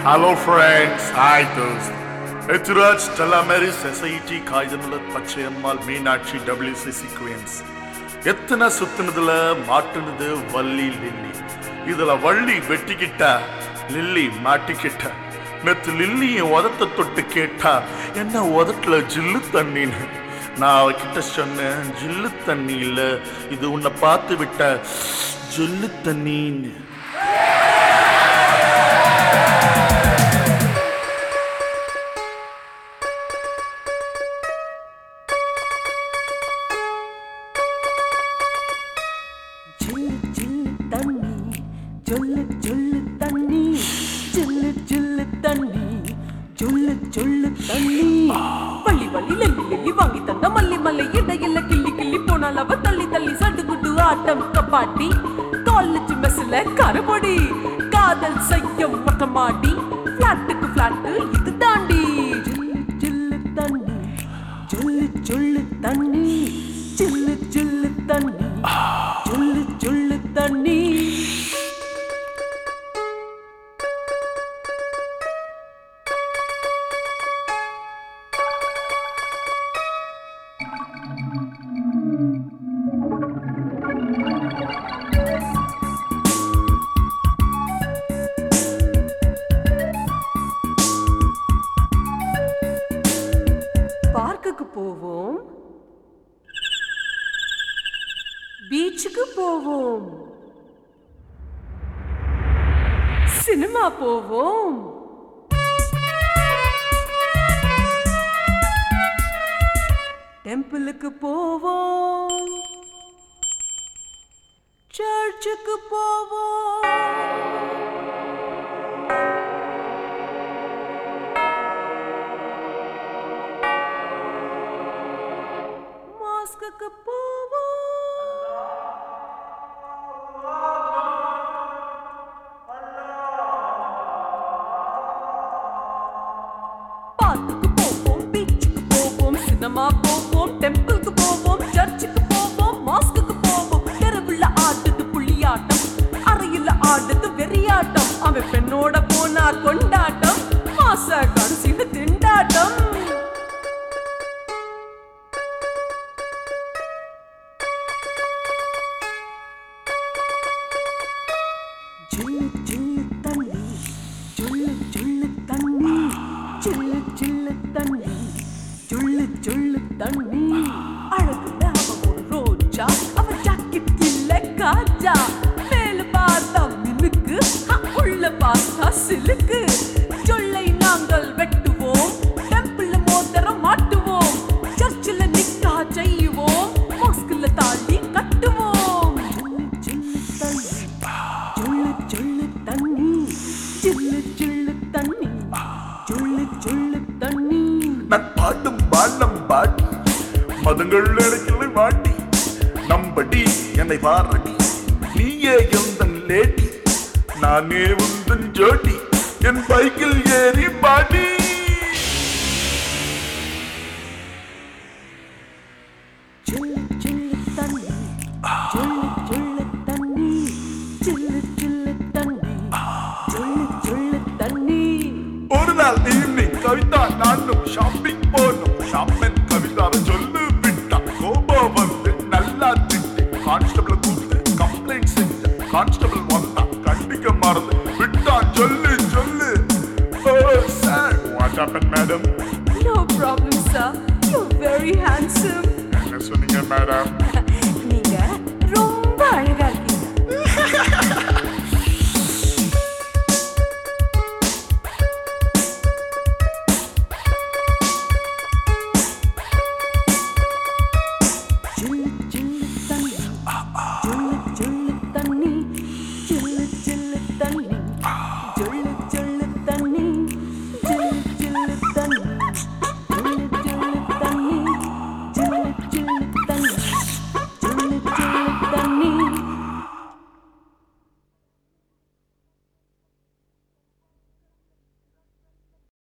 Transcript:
Hello friends, hi dost. Etiraj Talameri Society காய்தனுல Pachaiyammal Meenakshi WCC Queens எத்தனை சுத்துனதுல மாட்டுனது வள்ளி லில்லி இதுல வள்ளி வெட்டிக்கிட்டா லில்லி மாட்டிக்கிட்டா நேத்து லில்லி என் உதட்ட தொட்டு கேட்டா என்ன உதட்டுல ஜில்லு தண்ணின்னு நான் அவகிட்ட சொன்னேன் ஜில்லு தண்ணி இல்ல இது உன்னை பார்த்து விட்ட ஜில்லு தண்ணின்னு ஜில்லு ஜில்லு தண்ணி ஜொல்லு ஜொல்லு தண்ணி ஜில்லு ஜில்லு தண்ணி ஜொல்லு ஜொல்லு தண்ணி பள்ளி வள்ளி லெல்லி லெல்லி வாங்கி தந்த மல்லி மல்லை இடையில கிள்ளி கிள்ளி போனால் அவ தள்ளி தள்ளி சடுகுடு ஆட்டம் கப்பாட்டி காலேஜ் மெஸ்ல கருபொடி காதல் செய்ய மொட்டை மாடி பிளாட்டுக்கு பிளாட்டு இது தாண்டி ஜில்லு ஜில்லு தண்ணி ஜொல்லு ஜொல்லு தண்ணி ஜில்லு ஜில்லு தண்ணி ஜொல்லு ஜொல்லு தண்ணி பார்க்குக்கு போவோம் பீச்சுக்கு போவோம் சினிமா போவோம் டெம்பிளுக்கு போவோம் சர்ச்சுக்கு போவோம் மாஸ்குக்கு போவோம் பார்க்குக்கு போவோம் பீச்சுக்கு போவோம் சினிமா போவோம் டெம்பிளுக்கு போவோம் சர்ச்சுக்கு போவோம் மாஸ்குக்கு போவோம் தெருவுல ஆடுது புள்ளியாட்டம் அறையில ஆடுது வெறியாட்டம் அவன் பெண்ணோட போனா கொண்டாட்டம் மாச கடைசின்னு திண்டாட்டம் ஜில்லு ஜில்லு தண்ணி ஜொல்லு ஜொல்லு தண்ணி ஜில்லு ஜில்லு தண்ணி ஜொல்லு ஜொல்லு தண்ணி அழகுல அவ ஒரு ரோஜா அவ ஜாக்கெட் இல்ல காஜா மேல பார்த்தா மினுக்கு அ, உள்ள பார்த்தா சிலுக்கு ஜொல்லை நாங்கள் வெட்டுவோம் டெம்பிள்ல மோதிரம் மாட்டுவோம் சர்ச்சில் நிக்கா செய்வோம் மாஸ்குல தாலி கட்டுவோம் ஜில்லு ஜில்லு தண்ணி ஜொல்லு ஜொல்லு தண்ணி ஜொல்லு ஜொல்லு தண்ணி ஜொல்லு ஜொல்லு தண்ணி நான் பாடும் பாடம் பாடி மதங்கள் எனக்கில்லை மாட்டி நம்படி என்னை பாரடி நீயே எந்தன் லேடி நானே உந்தன் ஜோடி என் பைக்கில் ஏறி பாடி ஜொல்லு ஜொல்லு தண்ணி ஜொல்லு ஜொல்லு தண்ணி ஜொல்லு ஜொல்லு தண்ணி ஜொல்லு ஜொல்லு தண்ணி ஒரு நாள் ஈவினிங் கவிதா நானும் ஷாப்பிங் போனோம் ஷாப்பிங் கவிதாவை சொல்லு விட்டா கோபம் வந்து நல்லா திட்டு கான்ஸ்டபிள் கூப்பிட்டு கம்ப்ளைண்ட் செஞ்ச கான்ஸ்டபிள் வந்தா கண்டிக்க மறந்து விட்டான் சொல்லு சொல்லு ஓ sir what happen madam No problem, sir. You're very handsome. என்ன சொன்னீங்க மேடம்